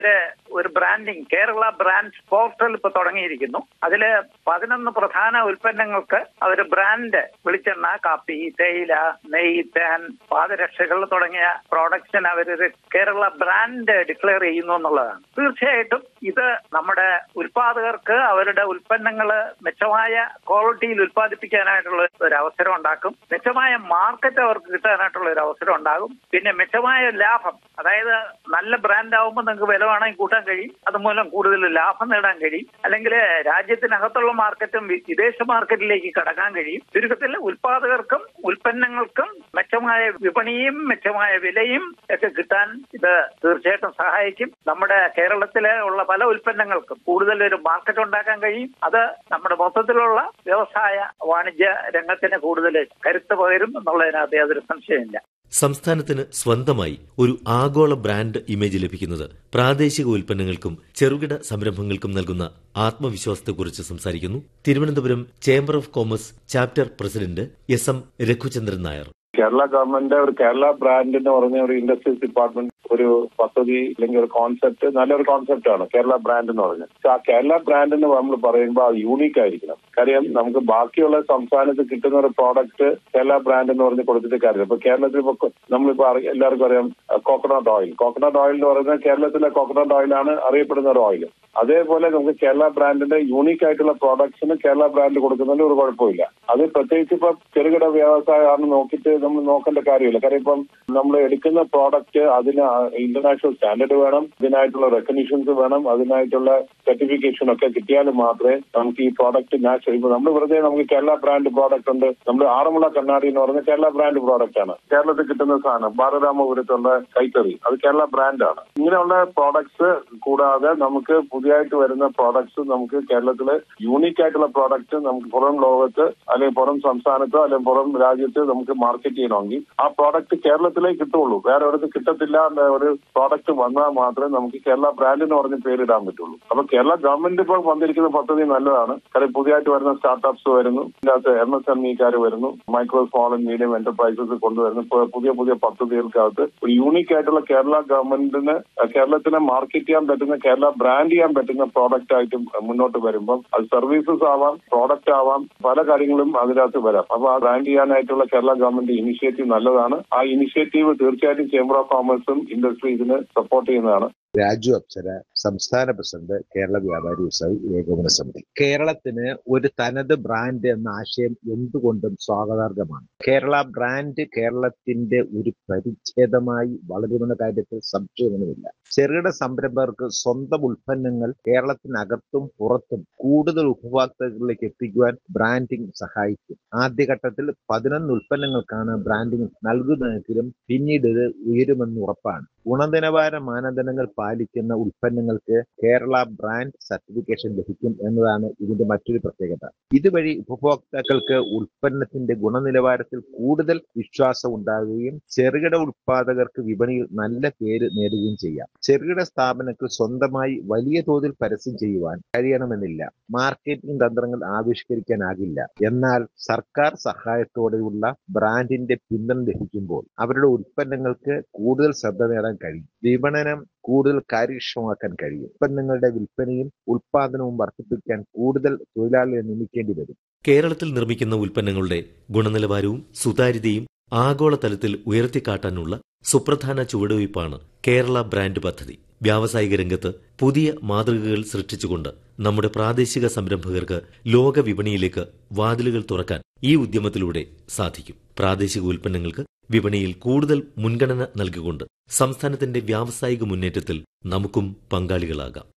ഒരു branding Kerala brand portal ഇപ്പൊ തുടങ്ങിയിരിക്കുന്നു അതില് പതിനൊന്ന് പ്രധാന ഉൽപ്പന്നങ്ങൾക്ക് അവർ ബ്രാൻഡ് വെളിച്ചെണ്ണ കാപ്പി തേയില നെയ് തേൻ പാദരക്ഷകൾ തുടങ്ങിയ പ്രോഡക്ട്സിന് അവരൊരു കേരള ബ്രാൻഡ് ഡിക്ലെയർ ചെയ്യുന്നു എന്നുള്ളതാണ് തീർച്ചയായിട്ടും ഇത് നമ്മുടെ ഉൽപാദകർക്ക് അവരുടെ ഉൽപ്പന്നങ്ങൾ മെച്ചമായ ക്വാളിറ്റിയിൽ ഉൽപ്പാദിപ്പിക്കാനായിട്ടുള്ള ഒരു അവസരം ഉണ്ടാക്കും മെച്ചമായ മാർക്കറ്റ് അവർക്ക് കിട്ടാനായിട്ടുള്ള ഒരു അവസരം ഉണ്ടാകും പിന്നെ മെച്ചമായ ലാഭം അതായത് നല്ല ബ്രാൻഡ് ആവുമ്പോൾ നിങ്ങൾക്ക് വില വേണമെങ്കിൽ കൂട്ടാൻ കഴിയും അതുമൂലം കൂടുതൽ ലാഭം നേടാൻ കഴിയും അല്ലെങ്കിൽ രാജ്യത്തിനകത്തുള്ള മാർക്കറ്റും വി- വിദേശ മാർക്കറ്റിലേക്ക് കടക്കാൻ കഴിയും ചുരുക്കത്തിൽ ഉൽപാദകർക്കും ഉൽപ്പന്നങ്ങൾക്കും മെച്ചമായ വിപണിയും മെച്ചമായ വിലയും ഒക്കെ കിട്ടാൻ ഇത് തീർച്ചയായിട്ടും സഹായിക്കും നമ്മുടെ കേരളത്തിലെ ഉള്ള പല ഉൽപ്പന്നങ്ങൾക്കും കൂടുതൽ ഒരു മാർക്കറ്റ് ഉണ്ടാക്കാൻ കഴിയും അത് നമ്മുടെ മൊത്തത്തിലുള്ള വ്യവസായ വാണിജ്യ രംഗത്തിന് കൂടുതൽ കരുത്ത് പകരും എന്നുള്ളതിനകത്ത് യാതൊരു സംശയമില്ല സംസ്ഥാനത്തിന് സ്വന്തമായി ഒരു ആഗോള ബ്രാൻഡ് ഇമേജ് ലഭിക്കുന്നത് പ്രാദേശിക ഉൽപ്പന്നങ്ങൾക്കും ചെറുകിട സംരംഭങ്ങൾക്കും നൽകുന്ന ആത്മവിശ്വാസത്തെക്കുറിച്ച് സംസാരിക്കുന്നു Thiruvananthapuram chamber of commerce chapter president S M Raghuchandran Nair Kerala government ഒരു കേരള ബ്രാൻഡ് എന്ന് പറഞ്ഞ ഒരു ഇൻഡസ്ട്രീസ് ഡിപ്പാർട്ട്മെന്റ് ഒരു പദ്ധതി അല്ലെങ്കിൽ ഒരു കോൺസെപ്റ്റ് നല്ലൊരു കോൺസെപ്റ്റ് ആണ് കേരള ബ്രാൻഡ് എന്ന് പറഞ്ഞത് പക്ഷെ ആ കേരള ബ്രാൻഡ് എന്ന് നമ്മൾ പറയുമ്പോൾ അത് യൂണീക്ക് ആയിരിക്കണം കാര്യം നമുക്ക് ബാക്കിയുള്ള സംസ്ഥാനത്ത് കിട്ടുന്ന ഒരു പ്രോഡക്റ്റ് കേരള ബ്രാൻഡ് എന്ന് പറഞ്ഞ് കൊടുത്തിട്ട് കാര്യമില്ല ഇപ്പൊ കേരളത്തിൽ ഇപ്പൊ നമ്മളിപ്പോ അറി- എല്ലാവർക്കും അറിയാം കോക്കനട്ട് ഓയിൽ കോക്കനട്ട് ഓയിൽ എന്ന് പറയുന്നത് കേരളത്തിലെ കോക്കനട്ട് ഓയിലാണ് അറിയപ്പെടുന്ന ഒരു ഓയിൽ അതേപോലെ നമുക്ക് കേരള ബ്രാൻഡിന്റെ യൂണീക്ക് ആയിട്ടുള്ള പ്രോഡക്ട്സിന് കേരള ബ്രാൻഡ് കൊടുക്കുന്നതിന് ഒരു കുഴപ്പമില്ല അത് പ്രത്യേകിച്ച് ഇപ്പൊ ചെറുകിട വ്യവസായമാണ് നോക്കിയിട്ട് നമ്മൾ നോക്കേണ്ട കാര്യമില്ല കാര്യം ഇപ്പം നമ്മൾ എടുക്കുന്ന പ്രോഡക്റ്റ് അതിന് ഇന്റർനാഷണൽ സ്റ്റാൻഡേർഡ് വേണം ഇതിനായിട്ടുള്ള റെക്കഗ്നീഷൻസ് വേണം അതിനായിട്ടുള്ള സർട്ടിഫിക്കേഷൻ ഒക്കെ കിട്ടിയാൽ മാത്രമേ നമുക്ക് ഈ പ്രോഡക്റ്റ് മാച്ച് ചെയ്യുമ്പോൾ നമ്മൾ വെറുതെ നമുക്ക് കേരള ബ്രാൻഡ് പ്രോഡക്റ്റ് ഉണ്ട് നമ്മൾ ആറന്മുള കണ്ണാടി എന്ന് പറയുന്നത് കേരള ബ്രാൻഡ് പ്രോഡക്റ്റ് ആണ് കേരളത്തിൽ കിട്ടുന്ന സാധനം ബാലരാമപുരത്തുള്ള കൈത്തറി അത് കേരള ബ്രാൻഡാണ് ഇങ്ങനെയുള്ള പ്രോഡക്ട്സ് കൂടാതെ നമുക്ക് പുതിയതായിട്ട് വരുന്ന പ്രോഡക്ട്സ് നമുക്ക് കേരളത്തിലെ യൂണീക്ക് ആയിട്ടുള്ള പ്രോഡക്റ്റ് നമുക്ക് പുറം ലോകത്ത് അല്ലെങ്കിൽ പുറം സംസ്ഥാനത്തോ അല്ലെങ്കിൽ പുറം രാജ്യത്ത് നമുക്ക് മാർക്കറ്റ് ചെയ്യണമെങ്കിൽ ആ പ്രോഡക്റ്റ് കേരളത്തിലേ കിട്ടുള്ളൂ വേറെ ഒരിടത്ത് കിട്ടത്തില്ല എന്ന ഒരു പ്രോഡക്റ്റ് വന്നാൽ മാത്രമേ നമുക്ക് കേരള ബ്രാൻഡ് എന്ന് പറഞ്ഞ് പേരിടാൻ പറ്റുള്ളൂ അപ്പൊ കേരള ഗവൺമെന്റ് ഇപ്പോൾ വന്നിരിക്കുന്ന പദ്ധതി നല്ലതാണ് കാര്യം പുതിയതായിട്ട് വരുന്ന സ്റ്റാർട്ടപ്സ് വരുന്നു ഇതിനകത്ത് എം എസ് എം ഇക്കാർ വരുന്നു micro small and medium enterprises കൊണ്ടുവരുന്നു ഇപ്പൊ പുതിയ പുതിയ പദ്ധതികൾക്കകത്ത് ഒരു യൂണീക്ക് ആയിട്ടുള്ള കേരള ഗവൺമെന്റിന് കേരളത്തിനെ മാർക്കറ്റ് ചെയ്യാൻ പറ്റുന്ന കേരള ബ്രാൻഡ് ചെയ്യാൻ പറ്റുന്ന പ്രോഡക്റ്റ് ആയിട്ട് മുന്നോട്ട് വരുമ്പം അത് സർവീസസ് ആവാം പ്രോഡക്റ്റ് ആവാം പല കാര്യങ്ങളും അതിനകത്ത് വരാം അപ്പൊ ആ ബ്രാൻഡ് ചെയ്യാനായിട്ടുള്ള കേരള ഗവൺമെന്റ് ഇനിഷ്യേറ്റീവ് നല്ലതാണ് ആ ഇനിഷ്യേറ്റീവ് തീർച്ചയായിട്ടും ചേംബർ ഓഫ് കോമേഴ്സും ഇൻഡസ്ട്രി ഇതിന് സപ്പോർട്ട് ചെയ്യുന്നതാണ് രാജു അപ്സര സംസ്ഥാന പ്രസിഡന്റ് കേരള വ്യാപാരി വ്യവസായി ഏകോപന സമിതി കേരളത്തിന് ഒരു തനത് ബ്രാൻഡ് എന്ന ആശയം എന്തുകൊണ്ടും സ്വാഗതാർഹമാണ് കേരള ബ്രാൻഡ് കേരളത്തിന്റെ ഒരു പരിച്ഛേദമായി വളരുമെന്ന കാര്യത്തിൽ സംശയമൊന്നുമില്ല ചെറുകിട സംരംഭകർക്ക് സ്വന്തം ഉൽപ്പന്നങ്ങൾ കേരളത്തിനകത്തും പുറത്തും കൂടുതൽ ഉപഭോക്താക്കളിലേക്ക് എത്തിക്കുവാൻ ബ്രാൻഡിംഗ് സഹായിക്കും ആദ്യഘട്ടത്തിൽ പതിനൊന്ന് ഉൽപ്പന്നങ്ങൾക്കാണ് ബ്രാൻഡിംഗ് നൽകുന്നതെങ്കിലും പിന്നീട് ഇത് ഉയരുമെന്ന് ഉറപ്പാണ് ഗുണനിലവാര മാനദണ്ഡങ്ങൾ പാലിക്കുന്ന ഉൽപ്പന്നങ്ങൾക്ക് കേരള ബ്രാൻഡ് സർട്ടിഫിക്കേഷൻ ലഭിക്കും എന്നതാണ് ഇതിന്റെ മറ്റൊരു പ്രത്യേകത ഇതുവഴി ഉപഭോക്താക്കൾക്ക് ഉൽപ്പന്നത്തിന്റെ ഗുണനിലവാരത്തിൽ കൂടുതൽ വിശ്വാസം ഉണ്ടാകുകയും ചെറുകിട ഉൽപാദകർക്ക് വിപണിയിൽ നല്ല പേര് നേടുകയും ചെയ്യാം ചെറുകിട സ്ഥാപനങ്ങൾ സ്വന്തമായി വലിയ തോതിൽ പരസ്യം ചെയ്യുവാൻ കഴിയണമെന്നില്ല മാർക്കറ്റിംഗ് തന്ത്രങ്ങൾ ആവിഷ്കരിക്കാനാകില്ല എന്നാൽ സർക്കാർ സഹായത്തോടെയുള്ള ബ്രാൻഡിന്റെ പിന്തുണ ലഭിക്കുമ്പോൾ അവരുടെ ഉൽപ്പന്നങ്ങൾക്ക് കൂടുതൽ ശ്രദ്ധ നേടാൻ കഴിയും വിപണനം കൂടുതൽ കാര്യക്ഷമമാക്കാൻ കഴിയും ഉൽപ്പന്നങ്ങളുടെ വിൽപ്പനയും ഉൽപാദനവും വർദ്ധിപ്പിക്കാൻ കൂടുതൽ തൊഴിലാളികളെ നിയമിക്കേണ്ടി വരും കേരളത്തിൽ നിർമ്മിക്കുന്ന ഉൽപ്പന്നങ്ങളുടെ ഗുണനിലവാരവും സുതാര്യതയും ആഗോളതലത്തിൽ ഉയർത്തിക്കാട്ടാനുള്ള സുപ്രധാന ചുവടുവയ്പ്പാണ് കേരള ബ്രാൻഡ് പദ്ധതി വ്യാവസായിക രംഗത്ത് പുതിയ മാതൃകകൾ സൃഷ്ടിച്ചുകൊണ്ട് നമ്മുടെ പ്രാദേശിക സംരംഭകർക്ക് ലോക വിപണിയിലേക്ക് വാതിലുകൾ തുറക്കാൻ ഈ ഉദ്യമത്തിലൂടെ സാധിക്കും പ്രാദേശിക ഉൽപ്പന്നങ്ങൾക്ക് വിപണിയിൽ കൂടുതൽ മുൻഗണന നൽകിക്കൊണ്ട് സംസ്ഥാനത്തിന്റെ വ്യാവസായിക മുന്നേറ്റത്തിൽ നമുക്കും പങ്കാളികളാകാം